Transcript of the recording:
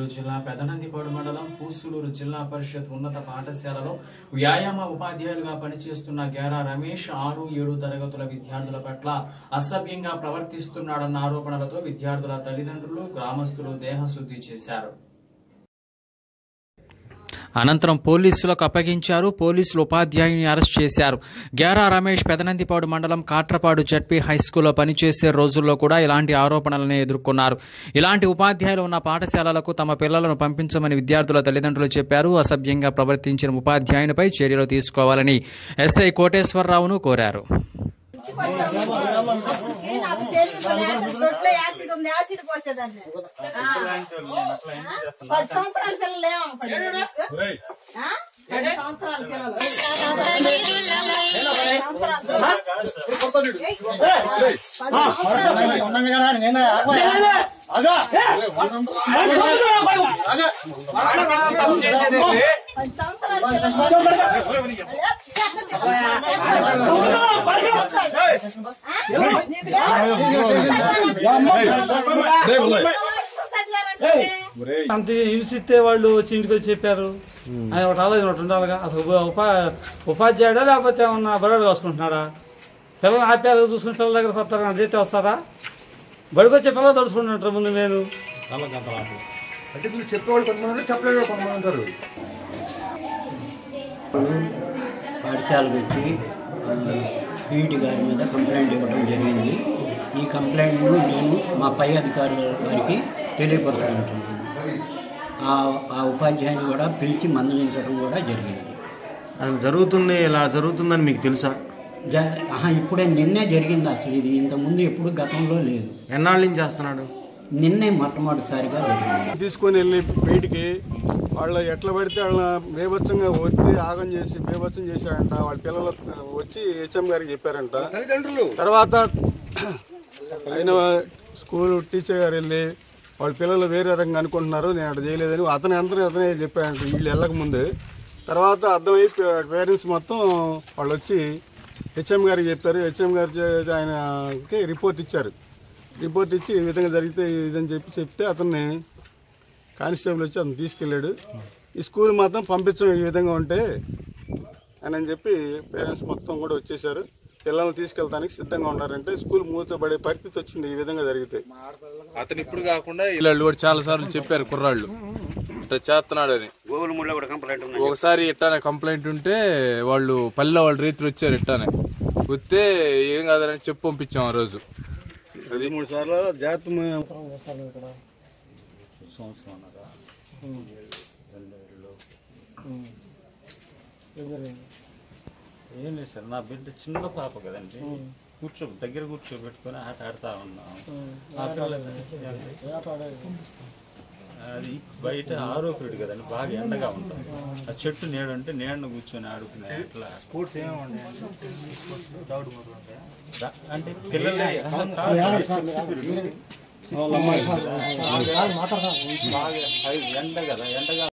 నెల్లూరు జిల్లా పెదనందిపాడు మండలం పూసులూరు జిల్లా పరిషత్ ఉన్నత పాఠశాలలో వ్యాయామ ఉపాధ్యాయులుగా పనిచేస్తున్న గేరా రమేష్ ఆరు ఏడు తరగతుల విద్యార్థుల పట్ల అసభ్యంగా ప్రవర్తిస్తున్నాడన్న ఆరోపణలతో విద్యార్థుల తల్లిదండ్రులు గ్రామస్తులు దేహశుద్ధి చేశారు అనంతరం పోలీసులకు అప్పగించారు పోలీసులు ఉపాధ్యాయుని అరెస్ట్ చేశారు గ్యారా రమేష్ పెదనందిపాడు మండలం కాట్రపాడు జడ్పీ హై స్కూల్లో పనిచేసే రోజుల్లో కూడా ఇలాంటి ఆరోపణలను ఎదుర్కొన్నారు ఇలాంటి ఉపాధ్యాయులు ఉన్న పాఠశాలలకు తమ పిల్లలను పంపించమని విద్యార్థుల తల్లిదండ్రులు చెప్పారు అసభ్యంగా ప్రవర్తించిన ఉపాధ్యాయునిపై చర్యలు తీసుకోవాలని ఎస్ఐ కోటేశ్వరరావును కోరారు ఏ నాకు తెలియదు యాసిడ్ దొడ్లో యాసిడ్ ఉంది యాసిడ్ పోసేదాన్ని ఆ. ఆ? పది సంవత్సరాల పిల్లలు ఏమో పడింది నీకు? ఆ? పది సంవత్సరాల పిల్లలు పది సంవత్సరాల పిల్లలు. ఏయ్. పది సంవత్సరాల పిల్లలు. పది సంవత్సరాల పిల్లలు. అంత హింసిస్తే వాళ్ళు వచ్చి ఇంటికి వచ్చి చెప్పారు ఆయన ఒకటి ఆలోచన ఒకటి ఉండాలిగా అసలు ఉప- ఉపా ఉపాధ్యాయుడా లేకపోతే ఏమన్నా బరోడు కాసుకుంటున్నాడా పిల్లలు ఆప్యాలు చూసుకుని పిల్లల దగ్గర వస్తారా నా చేతి వస్తారా బడికి వచ్చే పిల్లలు తలుచుకుంటుంటారు ముందు నేను అంటే మీరు చెప్పేవాళ్ళు కొంతమంది చెప్పలేని వాళ్ళు కొంతమంది ఉంటారు పాఠశాల పెట్టి పీఈటీ గారి మీద కంప్లైంట్ ఇవ్వడం జరిగింది ఈ కంప్లైంట్ను నేను మా పై అధికారుల వారికి తెలియపరుచుకుంటున్నాను ఆ ఆ ఉపాధ్యాయుని కూడా పిలిచి మందలించడం కూడా జరిగింది అది జరుగుతుంది ఇలా జరుగుతుందని మీకు తెలుసా జ ఆహా, ఇప్పుడే నిన్నే జరిగింది అసలు ఇది ఇంతకుముందు ఎప్పుడు గతంలో లేదు ఎన్నాళ్ళ నుంచి చేస్తున్నాడు నిన్నే మొట్టమొదటిసారిగా జరిగింది తీసుకొని వెళ్ళి బయటికి వాళ్ళు ఎట్లా పడితే వాళ్ళ బేభత్సంగా వచ్చి ఆగం చేసి బేభత్సం చేశాడంట వాళ్ళ పిల్లలు వచ్చి హెచ్ఎం గారికి చెప్పారంట తల్లిదండ్రులు తర్వాత ఆయన స్కూల్ టీచర్ గారు వెళ్ళి వాళ్ళ పిల్లలు వేరే రకంగా అనుకుంటున్నారు నేను అక్కడ చేయలేదని అతని అందరూ అతనే చెప్పాడంట వీళ్ళు వెళ్ళక ముందు తర్వాత అర్థమై పేరెంట్స్ మొత్తం వాళ్ళు వచ్చి హెచ్ఎం గారికి చెప్పారు హెచ్ఎం గారు చే- ఆయనకి రిపోర్ట్ ఇచ్చారు రిపోర్ట్ ఇచ్చి ఈ విధంగా జరిగితే ఇదని చెప్పి చెప్తే అతన్ని కానిస్టేబుల్ వచ్చి అతను తీసుకెళ్ళాడు ఈ స్కూల్ మాత్రం పంపించడం ఈ విధంగా ఉంటే అని అని చెప్పి పేరెంట్స్ మొత్తం కూడా వచ్చేసారు పిల్లల్ని తీసుకెళ్తానికి సిద్ధంగా ఉన్నారంటే స్కూల్ మూతపడే పరిస్థితి వచ్చింది ఈ విధంగా జరిగితే అతను ఇప్పుడు కాకుండా వీళ్ళు కూడా చాలా సార్లు చెప్పారు కుర్రాళ్ళు ఇట్లా చేస్తున్నాడని ఒకసారి ఇట్టానే కంప్లైంట్ ఉంటే వాళ్ళు పల్లె వాళ్ళు రీతిలో వచ్చారు ఇట్టానే వస్తే ఏం కాదని చెప్పి పంపించాం ఆ రోజు అది మూడు సార్లు జాగ్రత్త ఏం లేదు సార్ నా బిడ్డ చిన్న పాప కదండి కూర్చో దగ్గర కూర్చోబెట్టుకొని ఆట ఆడుతా ఉన్నాం ఆ పిల్లలు అది బయట ఆరో పీరియడ్ కదండి బాగా ఎండగా ఉంటుంది ఆ చెట్టు నీడ ఉంటే నీడను కూర్చొని ఆడుకునే అట్లా స్పోర్ట్స్ అంటే పిల్లలు బాగా ఎండ కదా ఎండగా